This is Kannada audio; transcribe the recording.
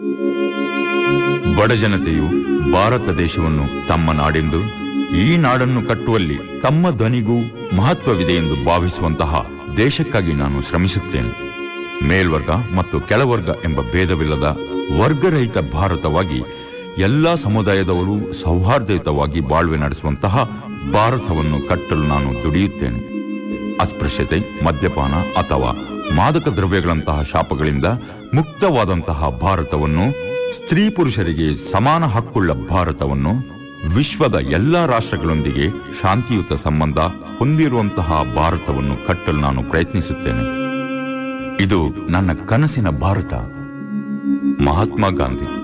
ಬಡ ಜನತೆಯು ಭಾರತ ದೇಶವನ್ನು ತಮ್ಮ ನಾಡೆಂದು ಈ ನಾಡನ್ನು ಕಟ್ಟುವಲ್ಲಿ ತಮ್ಮ ಧ್ವನಿಗೂ ಮಹತ್ವವಿದೆ ಎಂದು ಭಾವಿಸುವಂತಹ ದೇಶಕ್ಕಾಗಿ ನಾನು ಶ್ರಮಿಸುತ್ತೇನೆ ಮೇಲ್ವರ್ಗ ಮತ್ತು ಕೆಳವರ್ಗ ಎಂಬ ಭೇದವಿಲ್ಲದ ವರ್ಗರಹಿತ ಭಾರತವಾಗಿ ಎಲ್ಲಾ ಸಮುದಾಯದವರು ಸೌಹಾರ್ದಯುತವಾಗಿ ಬಾಳ್ವೆ ನಡೆಸುವಂತಹ ಭಾರತವನ್ನು ಕಟ್ಟಲು ನಾನು ದುಡಿಯುತ್ತೇನೆ ಅಸ್ಪೃಶ್ಯತೆ ಮದ್ಯಪಾನ ಅಥವಾ ಮಾದಕ ದ್ರವ್ಯಗಳಂತಹ ಶಾಪಗಳಿಂದ ಮುಕ್ತವಾದಂತಹ ಭಾರತವನ್ನು ಸ್ತ್ರೀ ಪುರುಷರಿಗೆ ಸಮಾನ ಹಕ್ಕುಳ್ಳ ಭಾರತವನ್ನು ವಿಶ್ವದ ಎಲ್ಲಾ ರಾಷ್ಟ್ರಗಳೊಂದಿಗೆ ಶಾಂತಿಯುತ ಸಂಬಂಧ ಹೊಂದಿರುವಂತಹ ಭಾರತವನ್ನು ಕಟ್ಟಲು ನಾನು ಪ್ರಯತ್ನಿಸುತ್ತೇನೆ ಇದು ನನ್ನ ಕನಸಿನ ಭಾರತ ಮಹಾತ್ಮ ಗಾಂಧಿ